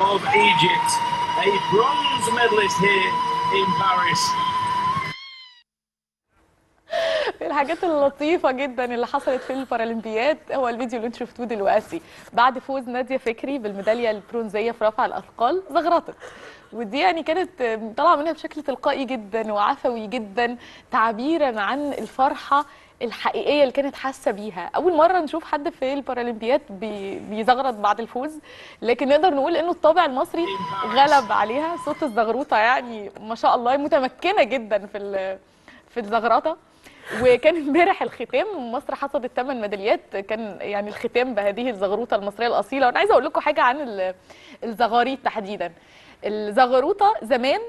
of Egypt, a bronze medalist here in Paris. الحاجات اللطيفة جدا اللي حصلت في البارالمبياد هو الفيديو اللي انتوا شفتوه دلوقتي بعد فوز نادية فكري بالميدالية البرونزية في رفع الأثقال زغرطت ودي يعني كانت طالعة منها بشكل تلقائي جدا وعفوي جدا تعبيرا عن الفرحة الحقيقيه اللي كانت حاسه بيها اول مره نشوف حد في البارالمبياد بي بيزغرط بعد الفوز لكن نقدر نقول انه الطابع المصري غلب عليها صوت الزغروطه يعني ما شاء الله متمكنه جدا في ال- في الزغرطه وكان امبارح الختام مصر حصدت 8 ميداليات كان يعني الختام بهذه الزغروطه المصريه الاصيله وانا عايزه اقول لكم حاجه عن ال- الزغاريط تحديدا الزغروطه زمان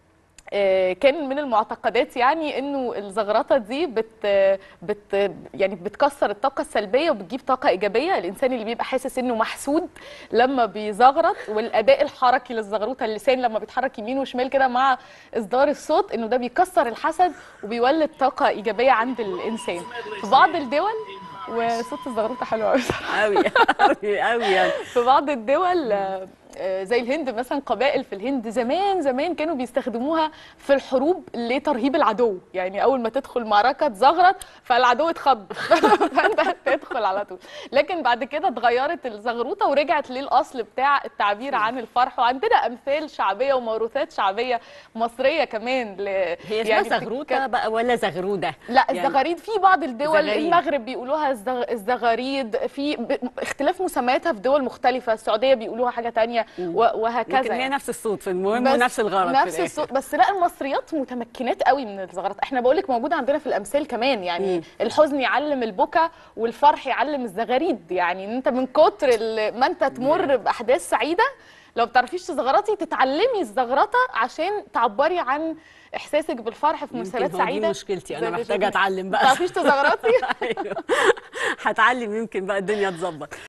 آه، كان من المعتقدات يعني انه الزغرطه دي بت بت يعني بتكسر الطاقه السلبيه وبتجيب طاقه ايجابيه الانسان اللي بيبقى حاسس انه محسود لما بيزغرط والاداء الحركي للزغروطه اللسان لما بيتحرك يمين وشمال كده مع اصدار الصوت انه ده بيكسر الحسد وبيولد طاقه ايجابيه عند الانسان في بعض الدول وصوت الزغروطه حلو قوي قوي قوي قوي يعني في بعض الدول آه، آه، زي الهند مثلا قبائل في الهند زمان زمان كانوا بيستخدموها في الحروب لترهيب العدو يعني اول ما تدخل معركه تزغرط فالعدو اتخض فانت تدخل على طول لكن بعد كده اتغيرت الزغروطه ورجعت للاصل بتاع التعبير عن الفرح وعندنا امثال شعبيه وموروثات شعبيه مصريه كمان ل... هي اسمها يعني زغروطه بتتك- بقى ولا زغروده لا يعني الزغاريد في بعض الدول زغاريد. المغرب بيقولوها الزغ... الزغاريد في ب... اختلاف مسمياتها في دول مختلفة السعودية بيقولوها حاجة تانية و... وهكذا لكن هي يعني. نفس الصوت في المهم بس ونفس الغرض في نفس الآخر. الصوت بس لا المصريات متمكنات قوي من الزغرات احنا بقول لك موجوده عندنا في الامثال كمان يعني مم. الحزن يعلم البكا والفرح يعلم الزغاريد يعني ان انت من كتر ال- ما انت تمر باحداث سعيده لو بتعرفيش تزغرطي تتعلمي الزغرطه عشان تعبري عن احساسك بالفرح في يمكن مناسبات هو دي سعيده مشكلتي، أنا زي اللي محتاجة شفنا. أتعلم بقى. ما تعرفيش تزغرطي ايوه هتعلم يمكن بقى الدنيا تظبط